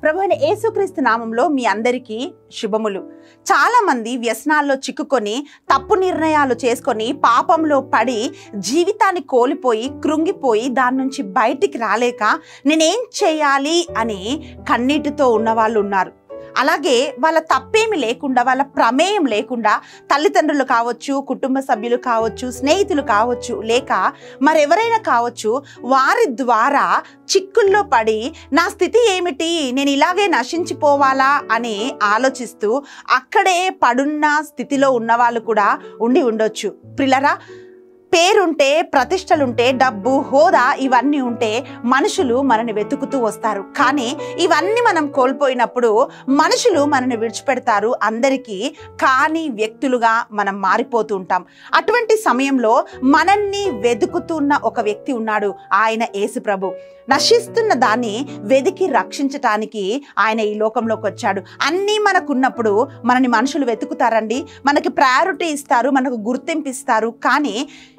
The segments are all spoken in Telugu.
ప్రభు అయిన యేసుక్రీస్తు నామంలో మీ అందరికీ శుభములు చాలా మంది వ్యసనాల్లో చిక్కుకొని తప్పు నిర్ణయాలు చేసుకొని పాపంలో పడి జీవితాన్ని కోల్పోయి కృంగిపోయి దాని నుంచి బయటికి రాలేక నేనేం చేయాలి అని కన్నీటితో ఉన్నవాళ్ళు ఉన్నారు అలాగే వాళ్ళ తప్పేమి లేకుండా వాళ్ళ ప్రమేయం లేకుండా తల్లిదండ్రులు కావచ్చు కుటుంబ సభ్యులు కావచ్చు స్నేహితులు కావచ్చు లేక మరెవరైనా కావచ్చు వారి ద్వారా చిక్కుల్లో పడి నా స్థితి ఏమిటి నేను ఇలాగే నశించిపోవాలా అని ఆలోచిస్తూ అక్కడే పడున్న స్థితిలో ఉన్న వాళ్ళు కూడా ఉండి ఉండొచ్చు పిల్లరా పేరుంటే ప్రతిష్టలుంటే డబ్బు హోదా ఇవన్నీ ఉంటే మనుషులు మనని వెతుకుతూ వస్తారు కానీ ఇవన్నీ మనం కోల్పోయినప్పుడు మనుషులు మనని విడిచిపెడతారు అందరికీ కాని వ్యక్తులుగా మనం మారిపోతూ ఉంటాం అటువంటి సమయంలో మనల్ని వెతుకుతున్న ఒక వ్యక్తి ఉన్నాడు ఆయన యేసు ప్రభు నశిస్తున్న దాన్ని వెదికి రక్షించటానికి ఆయన ఈ లోకంలోకి వచ్చాడు అన్నీ మనకున్నప్పుడు మనని మనుషులు వెతుకుతారండి మనకి ప్రయారిటీ ఇస్తారు మనకు గుర్తింపు ఇస్తారు కానీ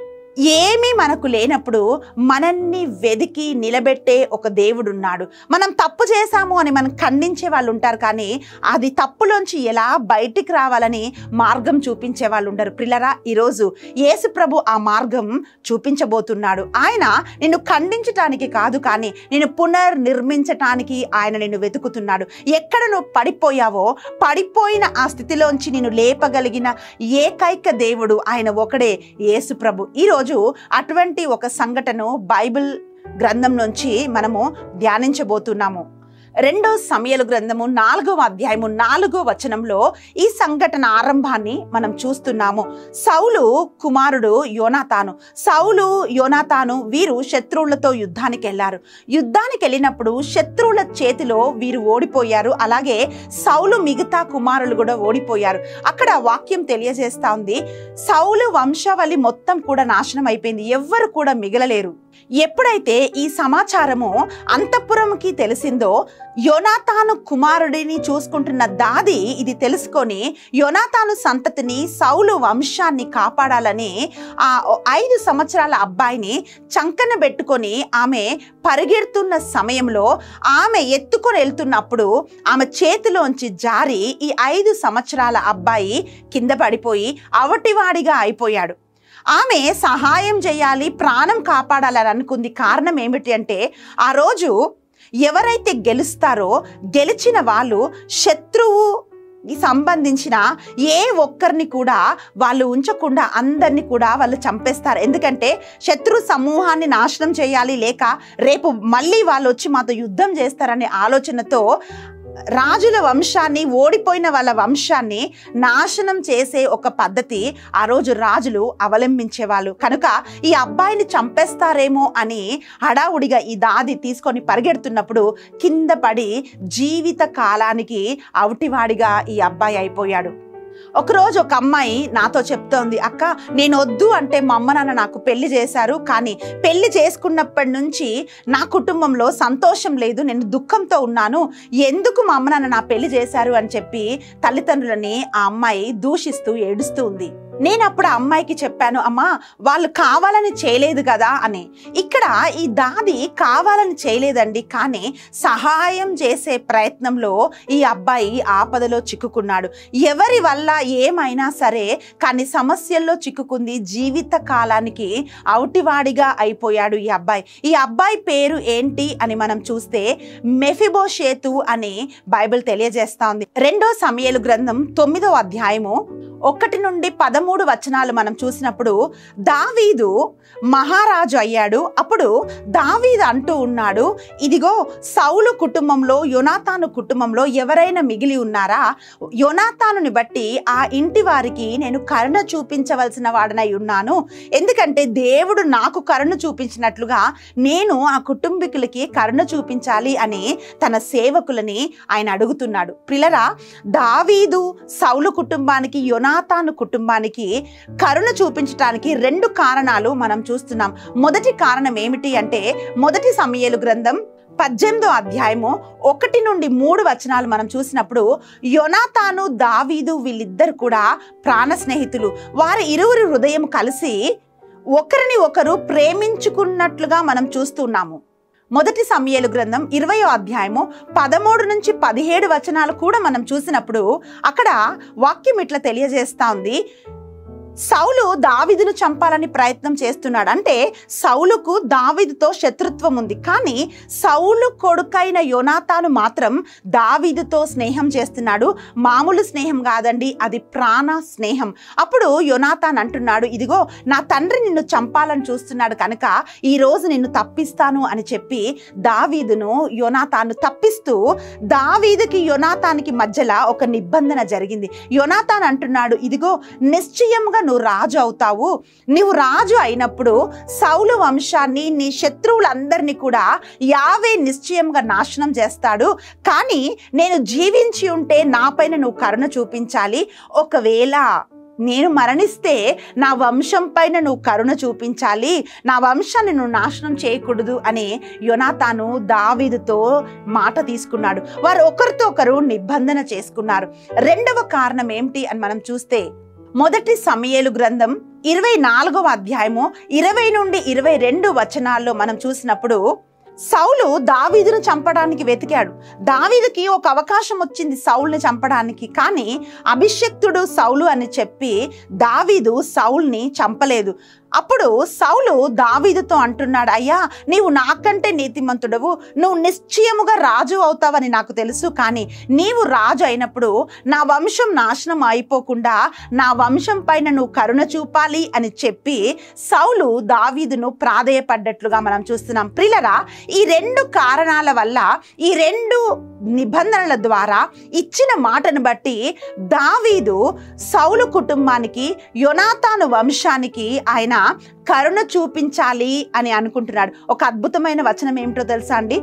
ఏమీ మనకు లేనప్పుడు మనల్ని వెదికి నిలబెట్టే ఒక దేవుడు ఉన్నాడు మనం తప్పు చేశాము అని మనం ఖండించే వాళ్ళు ఉంటారు కానీ అది తప్పులోంచి ఎలా బయటికి రావాలని మార్గం చూపించే వాళ్ళు ఉండరు పిల్లరా ఈరోజు యేసు ప్రభు ఆ మార్గం చూపించబోతున్నాడు ఆయన నిన్ను ఖండించటానికి కాదు కానీ నేను పునర్నిర్మించటానికి ఆయన నిన్ను వెతుకుతున్నాడు ఎక్కడ నువ్వు పడిపోయావో పడిపోయిన ఆ స్థితిలోంచి నేను లేపగలిగిన ఏకైక దేవుడు ఆయన ఒకడే యేసు ప్రభు ఈరోజు అటువంటి ఒక సంఘటన బైబిల్ గ్రంథం నుంచి మనము ధ్యానించబోతున్నాము రెండో సమయలు గ్రంథము నాలుగవ అధ్యాయము నాలుగో వచనంలో ఈ సంఘటన ఆరంభాన్ని మనం చూస్తున్నాము సౌలు కుమారుడు యోనాతాను సౌలు యోనాతాను వీరు శత్రువులతో యుద్ధానికి వెళ్ళారు యుద్ధానికి వెళ్ళినప్పుడు శత్రువుల చేతిలో వీరు ఓడిపోయారు అలాగే సౌలు మిగతా కుమారులు కూడా ఓడిపోయారు అక్కడ వాక్యం తెలియజేస్తా ఉంది సౌలు వంశావళి మొత్తం కూడా నాశనం అయిపోయింది ఎవ్వరు కూడా మిగలలేరు ఎప్పుడైతే ఈ సమాచారము అంతఃపురంకి తెలిసిందో యోనాతాను కుమారుడిని చూసుకుంటున్న దాది ఇది తెలుసుకొని యోనాతాను సంతతిని సౌలు వంశాన్ని కాపాడాలని ఆ ఐదు సంవత్సరాల అబ్బాయిని చంకన పెట్టుకొని ఆమె పరిగెడుతున్న సమయంలో ఆమె ఎత్తుకొని వెళ్తున్నప్పుడు ఆమె చేతిలోంచి జారి ఈ ఐదు సంవత్సరాల అబ్బాయి కింద పడిపోయి అవటివాడిగా అయిపోయాడు ఆమె సహాయం చేయాలి ప్రాణం కాపాడాలని అనుకుంది కారణం ఏమిటి అంటే ఆ రోజు ఎవరైతే గెలుస్తారో గెలిచిన వాళ్ళు శత్రువు సంబంధించిన ఏ ఒక్కరిని కూడా వాళ్ళు ఉంచకుండా అందరినీ కూడా వాళ్ళు చంపేస్తారు ఎందుకంటే శత్రు సమూహాన్ని నాశనం చేయాలి లేక రేపు మళ్ళీ వాళ్ళు వచ్చి మాతో యుద్ధం చేస్తారనే ఆలోచనతో రాజుల వంశాన్ని ఓడిపోయిన వాళ్ళ వంశాన్ని నాశనం చేసే ఒక పద్ధతి ఆ రోజు రాజులు అవలంబించేవాళ్ళు కనుక ఈ అబ్బాయిని చంపేస్తారేమో అని హడావుడిగా ఈ దాది తీసుకొని పరిగెడుతున్నప్పుడు కింద పడి జీవిత కాలానికి అవుటివాడిగా ఈ అబ్బాయి అయిపోయాడు ఒకరోజు ఒక అమ్మాయి నాతో చెప్తోంది అక్క నేను వద్దు అంటే మా అమ్మ నాన్న నాకు పెళ్లి చేశారు కానీ పెళ్లి చేసుకున్నప్పటి నుంచి నా కుటుంబంలో సంతోషం లేదు నేను దుఃఖంతో ఉన్నాను ఎందుకు మా అమ్మ నాన్న నా పెళ్లి చేశారు అని చెప్పి తల్లిదండ్రులని ఆ అమ్మాయి దూషిస్తూ ఏడుస్తూ ఉంది నేను అప్పుడు ఆ అమ్మాయికి చెప్పాను అమ్మా వాళ్ళు కావాలని చేయలేదు కదా అని ఇక్కడ ఈ దాది కావాలని చేయలేదండి కానీ సహాయం చేసే ప్రయత్నంలో ఈ అబ్బాయి ఆపదలో చిక్కుకున్నాడు ఎవరి వల్ల ఏమైనా సరే కానీ సమస్యల్లో చిక్కుకుంది జీవిత కాలానికి అవుటివాడిగా అయిపోయాడు ఈ అబ్బాయి ఈ అబ్బాయి పేరు ఏంటి అని మనం చూస్తే మెఫిబోషేతు అని బైబిల్ తెలియజేస్తా ఉంది రెండో సమయలు గ్రంథం తొమ్మిదో అధ్యాయము ఒకటి నుండి పదమూడు వచనాలు మనం చూసినప్పుడు దావీదు మహారాజు అయ్యాడు అప్పుడు దావీదు అంటూ ఉన్నాడు ఇదిగో సౌలు కుటుంబంలో యోనాతాను కుటుంబంలో ఎవరైనా మిగిలి ఉన్నారా యోనాతానుని బట్టి ఆ ఇంటి వారికి నేను కరుణ చూపించవలసిన వాడనై ఉన్నాను ఎందుకంటే దేవుడు నాకు కరుణ చూపించినట్లుగా నేను ఆ కుటుంబీకులకి కరుణ చూపించాలి అని తన సేవకులని ఆయన అడుగుతున్నాడు పిల్లరా దావీదు సౌలు కుటుంబానికి యోనాతాను కుటుంబానికి కరుణ చూపించటానికి రెండు కారణాలు మనం చూస్తున్నాం మొదటి కారణం ఏమిటి అంటే మొదటి సమయలు గ్రంథం పద్దెనిమిదో అధ్యాయము ఒకటి నుండి మూడు వచనాలు మనం చూసినప్పుడు యోనాతాను దావీదు వీళ్ళిద్దరు కూడా ప్రాణ స్నేహితులు వారి ఇరువురి హృదయం కలిసి ఒకరిని ఒకరు ప్రేమించుకున్నట్లుగా మనం చూస్తున్నాము మొదటి సమయలు గ్రంథం ఇరవయో అధ్యాయము పదమూడు నుంచి పదిహేడు వచనాలు కూడా మనం చూసినప్పుడు అక్కడ వాక్యం ఇట్లా తెలియజేస్తా ఉంది సౌలు దావిదును చంపాలని ప్రయత్నం చేస్తున్నాడు అంటే సౌలుకు దావిదుతో శత్రుత్వం ఉంది కానీ సౌలు కొడుకైన యోనాతాను మాత్రం దావీదుతో స్నేహం చేస్తున్నాడు మామూలు స్నేహం కాదండి అది ప్రాణ స్నేహం అప్పుడు యోనాతాన్ అంటున్నాడు ఇదిగో నా తండ్రి నిన్ను చంపాలని చూస్తున్నాడు కనుక ఈ రోజు నిన్ను తప్పిస్తాను అని చెప్పి దావీదును యోనాతాను తప్పిస్తూ దావీదుకి యోనాతానికి మధ్యలో ఒక నిబంధన జరిగింది యోనాతాన్ అంటున్నాడు ఇదిగో నిశ్చయముగా నువ్వు రాజు అవుతావు నువ్వు రాజు అయినప్పుడు సౌలు వంశాన్ని నీ శత్రువులందరినీ కూడా యావే నిశ్చయంగా నాశనం చేస్తాడు కానీ నేను జీవించి ఉంటే నాపైన నువ్వు కరుణ చూపించాలి ఒకవేళ నేను మరణిస్తే నా వంశం పైన నువ్వు కరుణ చూపించాలి నా వంశాన్ని నువ్వు నాశనం చేయకూడదు అని యోనాతాను దావీదుతో మాట తీసుకున్నాడు వారు ఒకరితో ఒకరు నిబంధన చేసుకున్నారు రెండవ కారణం ఏమిటి అని మనం చూస్తే మొదటి సమయలు గ్రంథం ఇరవై నాలుగవ అధ్యాయము ఇరవై నుండి ఇరవై రెండు వచనాల్లో మనం చూసినప్పుడు సౌలు దావీదును చంపడానికి వెతికాడు దావీదుకి ఒక అవకాశం వచ్చింది సౌల్ని చంపడానికి కానీ అభిషక్తుడు సౌలు అని చెప్పి దావీదు సౌల్ని చంపలేదు అప్పుడు సౌలు దావీదుతో అంటున్నాడు అయ్యా నీవు నాకంటే నీతిమంతుడవు నువ్వు నిశ్చయముగా రాజు అవుతావని నాకు తెలుసు కానీ నీవు రాజు అయినప్పుడు నా వంశం నాశనం అయిపోకుండా నా వంశం పైన నువ్వు కరుణ చూపాలి అని చెప్పి సౌలు దావీదును ప్రాధేయపడ్డట్లుగా మనం చూస్తున్నాం ప్రిలరా ఈ రెండు కారణాల వల్ల ఈ రెండు నిబంధనల ద్వారా ఇచ్చిన మాటను బట్టి దావీదు సౌలు కుటుంబానికి యొనాతాను వంశానికి ఆయన కరుణ చూపించాలి అని అనుకుంటున్నాడు ఒక అద్భుతమైన వచనం ఏమిటో తెలుసా అండి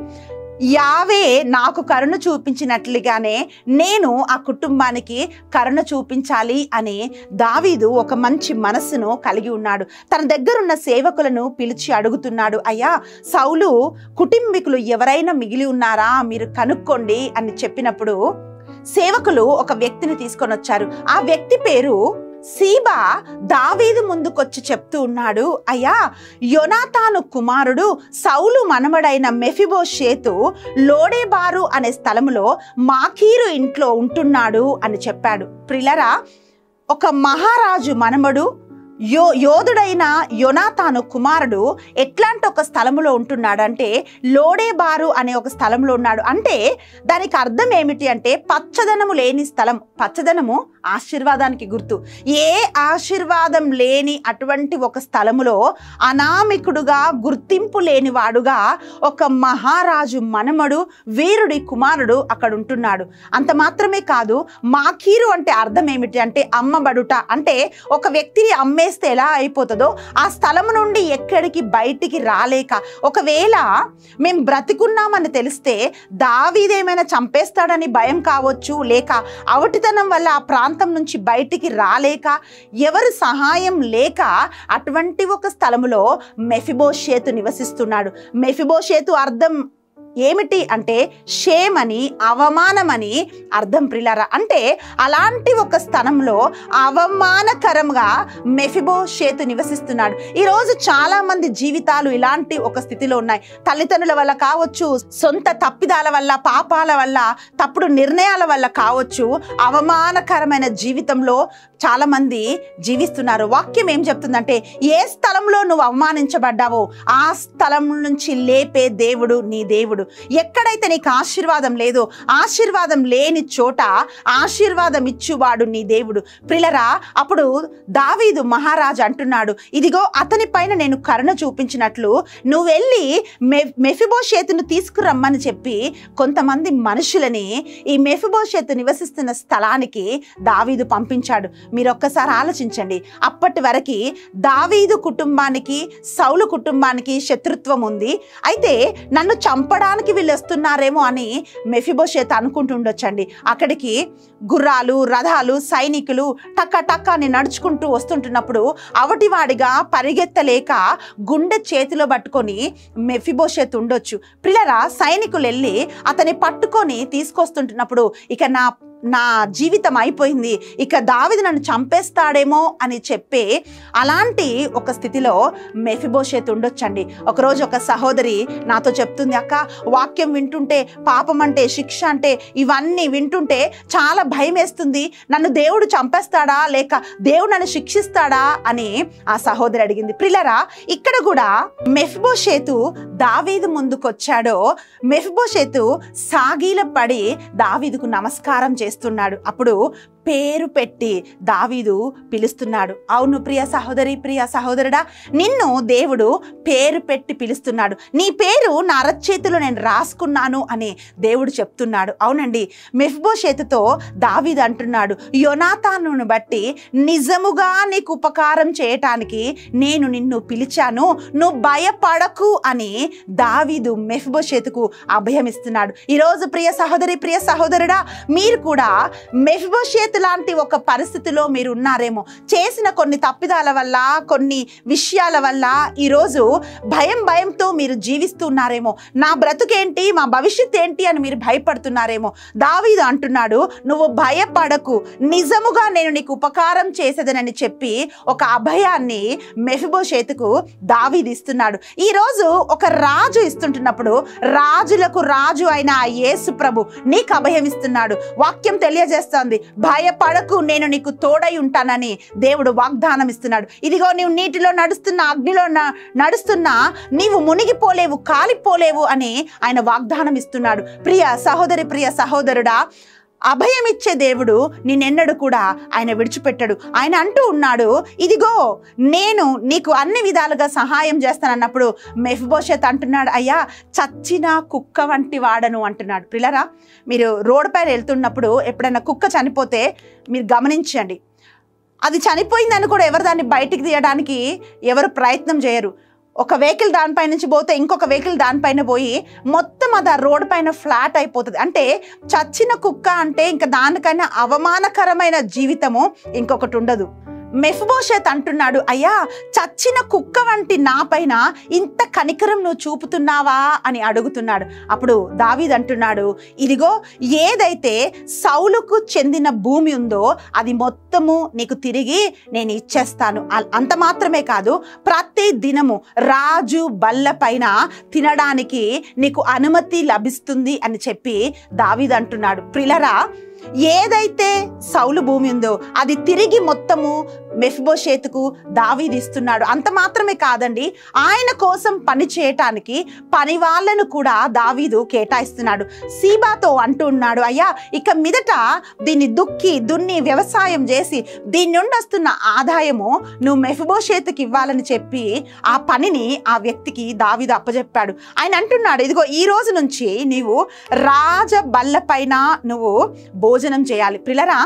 యావే నాకు కరుణ చూపించినట్లుగానే నేను ఆ కుటుంబానికి కరుణ చూపించాలి అని దావీదు ఒక మంచి మనస్సును కలిగి ఉన్నాడు తన దగ్గరున్న సేవకులను పిలిచి అడుగుతున్నాడు అయ్యా సౌలు కుటుంబీకులు ఎవరైనా మిగిలి ఉన్నారా మీరు కనుక్కోండి అని చెప్పినప్పుడు సేవకులు ఒక వ్యక్తిని తీసుకొని వచ్చారు ఆ వ్యక్తి పేరు సీబా దావీదు ముందుకొచ్చి చెప్తూ ఉన్నాడు అయ్యా యొనాతాను కుమారుడు సౌలు మనమడైన మెఫిబో షేతు లోడేబారు అనే స్థలములో మాకీరు ఇంట్లో ఉంటున్నాడు అని చెప్పాడు ప్రిలరా ఒక మహారాజు మనమడు యో యోధుడైన యొనాతాను కుమారుడు ఎట్లాంటి ఒక స్థలములో ఉంటున్నాడంటే లోడేబారు అనే ఒక స్థలంలో ఉన్నాడు అంటే దానికి అర్థం ఏమిటి అంటే పచ్చదనము లేని స్థలం పచ్చదనము ఆశీర్వాదానికి గుర్తు ఏ ఆశీర్వాదం లేని అటువంటి ఒక స్థలములో అనామికుడుగా గుర్తింపు లేనివాడుగా ఒక మహారాజు మనమడు వీరుడి కుమారుడు అక్కడ ఉంటున్నాడు అంత మాత్రమే కాదు మాకీరు అంటే అర్థం ఏమిటి అంటే అమ్మబడుట అంటే ఒక వ్యక్తిని అమ్మేస్తే ఎలా అయిపోతుందో ఆ స్థలం నుండి ఎక్కడికి బయటికి రాలేక ఒకవేళ మేము బ్రతికున్నామని తెలిస్తే దావీదేమైనా చంపేస్తాడని భయం కావచ్చు లేక అవటితనం వల్ల ఆ ప్రాంతం నుంచి బయటికి రాలేక ఎవరు సహాయం లేక అటువంటి ఒక స్థలములో మెఫిబోషేతు నివసిస్తున్నాడు మెఫిబోషేతు అర్థం ఏమిటి అంటే షేమని అవమానమని అర్థం ప్రిలారా అంటే అలాంటి ఒక స్థలంలో అవమానకరంగా మెఫిబో షేతు నివసిస్తున్నాడు ఈరోజు చాలా మంది జీవితాలు ఇలాంటి ఒక స్థితిలో ఉన్నాయి తల్లిదండ్రుల వల్ల కావచ్చు సొంత తప్పిదాల వల్ల పాపాల వల్ల తప్పుడు నిర్ణయాల వల్ల కావచ్చు అవమానకరమైన జీవితంలో చాలా మంది జీవిస్తున్నారు వాక్యం ఏం చెప్తుందంటే ఏ స్థలంలో నువ్వు అవమానించబడ్డావో ఆ స్థలం నుంచి లేపే దేవుడు నీ దేవుడు ఎక్కడైతే నీకు ఆశీర్వాదం లేదో ఆశీర్వాదం లేని చోట ఆశీర్వాదం ఇచ్చువాడు నీ దేవుడు ప్రిలరా అప్పుడు దావీదు మహారాజు అంటున్నాడు ఇదిగో అతని పైన నేను కరుణ చూపించినట్లు నువ్వు వెళ్ళి మె మెఫిబోషేతును తీసుకురమ్మని చెప్పి కొంతమంది మనుషులని ఈ మెఫిబోషేతు నివసిస్తున్న స్థలానికి దావీదు పంపించాడు మీరు ఒక్కసారి ఆలోచించండి అప్పటి వరకు దావీదు కుటుంబానికి సౌలు కుటుంబానికి శత్రుత్వం ఉంది అయితే నన్ను చంపడానికి వీళ్ళు వస్తున్నారేమో అని మెఫిబోషేత్ అనుకుంటుండొచ్చండి అక్కడికి గుర్రాలు రథాలు సైనికులు టక్క టక్క అని నడుచుకుంటూ వస్తుంటున్నప్పుడు అవటివాడిగా పరిగెత్తలేక గుండె చేతిలో పట్టుకొని మెఫిబోషేత్ ఉండొచ్చు పిల్లరా సైనికులు వెళ్ళి అతని పట్టుకొని తీసుకొస్తుంటున్నప్పుడు ఇక నా నా జీవితం అయిపోయింది ఇక దావిది నన్ను చంపేస్తాడేమో అని చెప్పి అలాంటి ఒక స్థితిలో మెఫిబోషేత్ ఉండొచ్చండి ఒకరోజు ఒక సహోదరి నాతో చెప్తుంది అక్క వాక్యం వింటుంటే పాపం అంటే శిక్ష అంటే ఇవన్నీ వింటుంటే చాలా భయం వేస్తుంది నన్ను దేవుడు చంపేస్తాడా లేక దేవుడు నన్ను శిక్షిస్తాడా అని ఆ సహోదరి అడిగింది ప్రిలరా ఇక్కడ కూడా మెఫిబోషేతు దావీదు ముందుకొచ్చాడో మెఫిబోషేతు సాగీల పడి దావీదుకు నమస్కారం చేస్తున్నాడు అప్పుడు పేరు పెట్టి దావీదు పిలుస్తున్నాడు అవును ప్రియ సహోదరి ప్రియ సహోదరుడా నిన్ను దేవుడు పేరు పెట్టి పిలుస్తున్నాడు నీ పేరు నా అరచేతిలో నేను రాసుకున్నాను అని దేవుడు చెప్తున్నాడు అవునండి మెఫ్బోషేతుతో దావీదు అంటున్నాడు యోనాతానును బట్టి నిజముగా నీకు ఉపకారం చేయటానికి నేను నిన్ను పిలిచాను నువ్వు భయపడకు అని దావీదు మెఫ్బోషేతుకు అభయమిస్తున్నాడు ఈరోజు ప్రియ సహోదరి ప్రియ సహోదరుడా మీరు కూడా మెఫ్బోషేతు లాంటి ఒక పరిస్థితిలో మీరు ఉన్నారేమో చేసిన కొన్ని తప్పిదాల వల్ల కొన్ని విషయాల వల్ల ఈరోజు భయం భయంతో మీరు జీవిస్తున్నారేమో నా బ్రతుకేంటి మా భవిష్యత్ ఏంటి అని మీరు భయపడుతున్నారేమో దావీదు అంటున్నాడు నువ్వు భయపడకు నిజముగా నేను నీకు ఉపకారం చేసేదనని చెప్పి ఒక అభయాన్ని మెఫిబోషేతుకు దావీదు ఇస్తున్నాడు ఈరోజు ఒక రాజు ఇస్తుంటున్నప్పుడు రాజులకు రాజు అయిన ఆ యేసు ప్రభు నీకు అభయం ఇస్తున్నాడు వాక్యం తెలియజేస్తోంది భయపడకు నేను నీకు తోడై ఉంటానని దేవుడు వాగ్దానం ఇస్తున్నాడు ఇదిగో నీవు నీటిలో నడుస్తున్న అగ్నిలో న- నడుస్తున్నా నీవు మునిగిపోలేవు కాలిపోలేవు అని ఆయన వాగ్దానం ఇస్తున్నాడు ప్రియ సహోదరి ప్రియ సహోదరుడా అభయం ఇచ్చే దేవుడు నిన్నెన్నడు కూడా ఆయన విడిచిపెట్టడు ఆయన అంటూ ఉన్నాడు ఇదిగో నేను నీకు అన్ని విధాలుగా సహాయం చేస్తానన్నప్పుడు మెఫ్బోషత్ అంటున్నాడు అయ్యా చచ్చిన కుక్క వంటి వాడను అంటున్నాడు పిల్లరా మీరు రోడ్డు పైన వెళ్తున్నప్పుడు ఎప్పుడైనా కుక్క చనిపోతే మీరు గమనించండి అది చనిపోయిందని కూడా ఎవరు దాన్ని బయటికి తీయడానికి ఎవరు ప్రయత్నం చేయరు ఒక వెహికల్ దానిపై నుంచి పోతే ఇంకొక వెహికల్ దానిపైన పోయి మొత్తం అది ఆ రోడ్ పైన ఫ్లాట్ అయిపోతుంది అంటే చచ్చిన కుక్క అంటే ఇంకా దానికైనా అవమానకరమైన జీవితము ఇంకొకటి ఉండదు మెఫ్బోషత్ అంటున్నాడు అయ్యా చచ్చిన కుక్క వంటి నా పైన ఇంత కనికరం నువ్వు చూపుతున్నావా అని అడుగుతున్నాడు అప్పుడు దావీద్ అంటున్నాడు ఇదిగో ఏదైతే సౌలుకు చెందిన భూమి ఉందో అది మొత్తము నీకు తిరిగి నేను ఇచ్చేస్తాను అల్- అంత మాత్రమే కాదు ప్రతి దినము రాజు బల్ల పైన తినడానికి నీకు అనుమతి లభిస్తుంది అని చెప్పి దావీద్ అంటున్నాడు ప్రిలరా ఏదైతే సౌలు భూమి ఉందో అది తిరిగి మొత్తము మెఫ్బోషేతుకు దావీదు ఇస్తున్నాడు అంత మాత్రమే కాదండి ఆయన కోసం పని చేయటానికి పని వాళ్ళను కూడా దావీదు కేటాయిస్తున్నాడు సీబాతో అంటున్నాడు అయ్యా ఇక మీదట దీన్ని దుక్కి దున్ని వ్యవసాయం చేసి దీని నుండి వస్తున్న ఆదాయము నువ్వు మెఫ్బోషేతుకి ఇవ్వాలని చెప్పి ఆ పనిని ఆ వ్యక్తికి దావీదు అప్పచెప్పాడు ఆయన అంటున్నాడు ఇదిగో ఈ రోజు నుంచి నీవు రాజ బల్ల పైన నువ్వు భోజనం చేయాలి పిల్లరా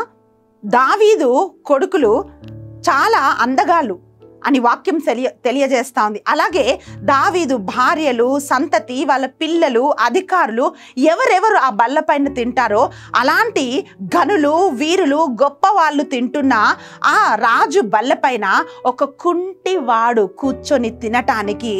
దావీదు కొడుకులు చాలా అందగాళ్ళు అని వాక్యం తెలియ తెలియజేస్తా ఉంది అలాగే దావీదు భార్యలు సంతతి వాళ్ళ పిల్లలు అధికారులు ఎవరెవరు ఆ బల్లపైన తింటారో అలాంటి గనులు వీరులు గొప్ప వాళ్ళు తింటున్న ఆ రాజు బల్లపైన ఒక కుంటి వాడు కూర్చొని తినటానికి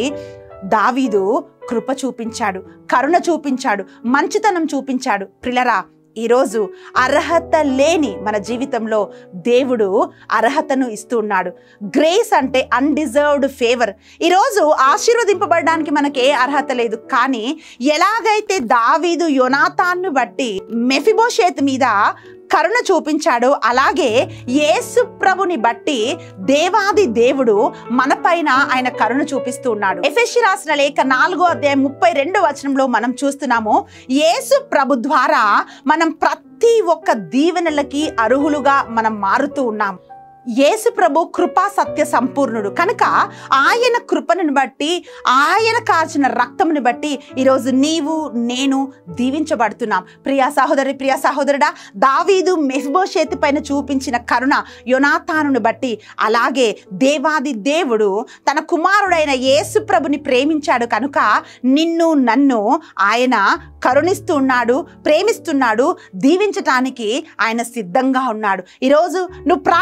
దావీదు కృప చూపించాడు కరుణ చూపించాడు మంచితనం చూపించాడు ప్రిలరా ఈరోజు అర్హత లేని మన జీవితంలో దేవుడు అర్హతను ఇస్తూ ఉన్నాడు గ్రేస్ అంటే అన్డిజర్వ్డ్ ఫేవర్ ఈరోజు ఆశీర్వదింపబడడానికి మనకి ఏ అర్హత లేదు కానీ ఎలాగైతే దావీదు యోనాతాన్ను బట్టి మెఫిబోషేత్ మీద కరుణ చూపించాడో అలాగే యేసు ప్రభుని బట్టి దేవాది దేవుడు మనపైన ఆయన కరుణ చూపిస్తూ ఉన్నాడు ఎఫెసి రాసిన లేఖ నాలుగో అధ్యాయం ముప్పై రెండో వచనంలో మనం చూస్తున్నాము యేసు ప్రభు ద్వారా మనం ప్రతి ఒక్క దీవెనలకి అర్హులుగా మనం మారుతూ ఉన్నాం యేసు ప్రభు కృపా సత్య సంపూర్ణుడు కనుక ఆయన కృపను బట్టి ఆయన కాచిన రక్తముని బట్టి ఈరోజు నీవు నేను దీవించబడుతున్నాం ప్రియా సహోదరి ప్రియా సహోదరుడా దావీదు మెఫ్బోషేతి పైన చూపించిన కరుణ యోనాతానుని బట్టి అలాగే దేవాది దేవుడు తన కుమారుడైన యేసు ప్రభుని ప్రేమించాడు కనుక నిన్ను నన్ను ఆయన కరుణిస్తూ ఉన్నాడు ప్రేమిస్తున్నాడు దీవించటానికి ఆయన సిద్ధంగా ఉన్నాడు ఈరోజు నువ్వు ప్రార్థించు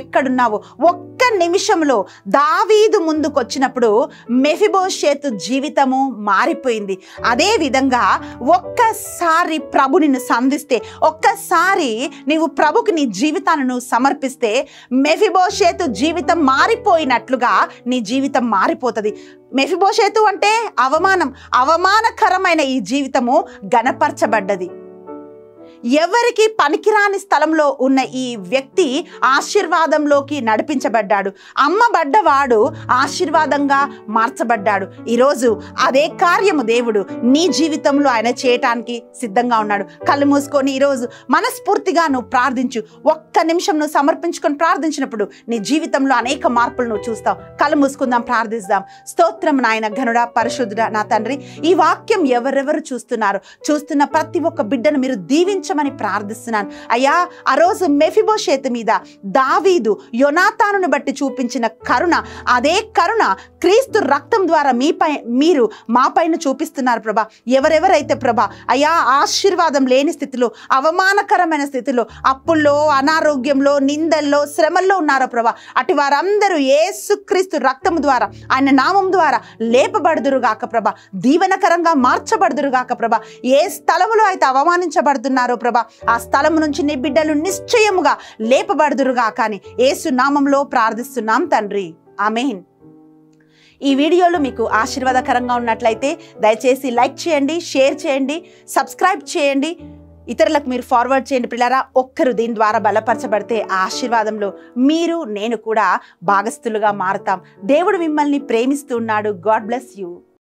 ఎక్కడున్నావో ఒక్క నిమిషంలో దావీదు ముందుకొచ్చినప్పుడు మెఫిబోషేతు జీవితము మారిపోయింది అదే విధంగా ఒక్కసారి ప్రభు నిన్ను సంధిస్తే ఒక్కసారి నీవు ప్రభుకి నీ జీవితాన్ని నువ్వు సమర్పిస్తే మెఫిబోషేతు జీవితం మారిపోయినట్లుగా నీ జీవితం మారిపోతుంది మెఫిబోషేతు అంటే అవమానం అవమానకరమైన ఈ జీవితము గనపరచబడ్డది ఎవరికి పనికిరాని స్థలంలో ఉన్న ఈ వ్యక్తి ఆశీర్వాదంలోకి నడిపించబడ్డాడు అమ్మబడ్డవాడు ఆశీర్వాదంగా మార్చబడ్డాడు ఈరోజు అదే కార్యము దేవుడు నీ జీవితంలో ఆయన చేయటానికి సిద్ధంగా ఉన్నాడు కళ్ళు మూసుకొని ఈరోజు మనస్ఫూర్తిగా నువ్వు ప్రార్థించు ఒక్క నిమిషం నువ్వు సమర్పించుకొని ప్రార్థించినప్పుడు నీ జీవితంలో అనేక మార్పులు నువ్వు చూస్తావు కళ్ళు మూసుకుందాం ప్రార్థిస్తాం స్తోత్రం నాయన ఘనుడా పరిశుద్ధుడా నా తండ్రి ఈ వాక్యం ఎవరెవరు చూస్తున్నారు చూస్తున్న ప్రతి ఒక్క బిడ్డను మీరు దీవించమని ప్రార్థిస్తున్నాను అయ్యా ఆ రోజు మెఫిబోషేతు మీద దావీదు యొనాతానును బట్టి చూపించిన కరుణ అదే కరుణ క్రీస్తు రక్తం ద్వారా మీపై మీరు మా పైన చూపిస్తున్నారు ప్రభా ఎవరెవరైతే ప్రభా అయ్యా ఆశీర్వాదం లేని స్థితిలో అవమానకరమైన స్థితిలో అప్పుల్లో అనారోగ్యంలో నిందల్లో శ్రమల్లో ఉన్నారో ప్రభా అటు వారందరూ ఏసుక్రీస్తు రక్తం ద్వారా ఆయన నామం ద్వారా లేపబడుదురు గాక ప్రభా దీవెనకరంగా మార్చబడుదురు గాక ప్రభా ఏ స్థలములో అయితే అవమానించబడుతున్నారో ప్రభా ఆ స్థలము నుంచి నీ బిడ్డలు నిశ్చయముగా లేపబడుదురుగా కానీ ఏసు నామంలో ప్రార్థిస్తున్నాం తండ్రి ఆమెన్ ఈ వీడియోలు మీకు ఆశీర్వాదకరంగా ఉన్నట్లయితే దయచేసి లైక్ చేయండి షేర్ చేయండి సబ్స్క్రైబ్ చేయండి ఇతరులకు మీరు ఫార్వర్డ్ చేయండి పిల్లరా ఒక్కరు దీని ద్వారా బలపరచబడితే ఆ ఆశీర్వాదంలో మీరు నేను కూడా భాగస్థులుగా మారుతాం దేవుడు మిమ్మల్ని ప్రేమిస్తున్నాడు గాడ్ బ్లెస్ యూ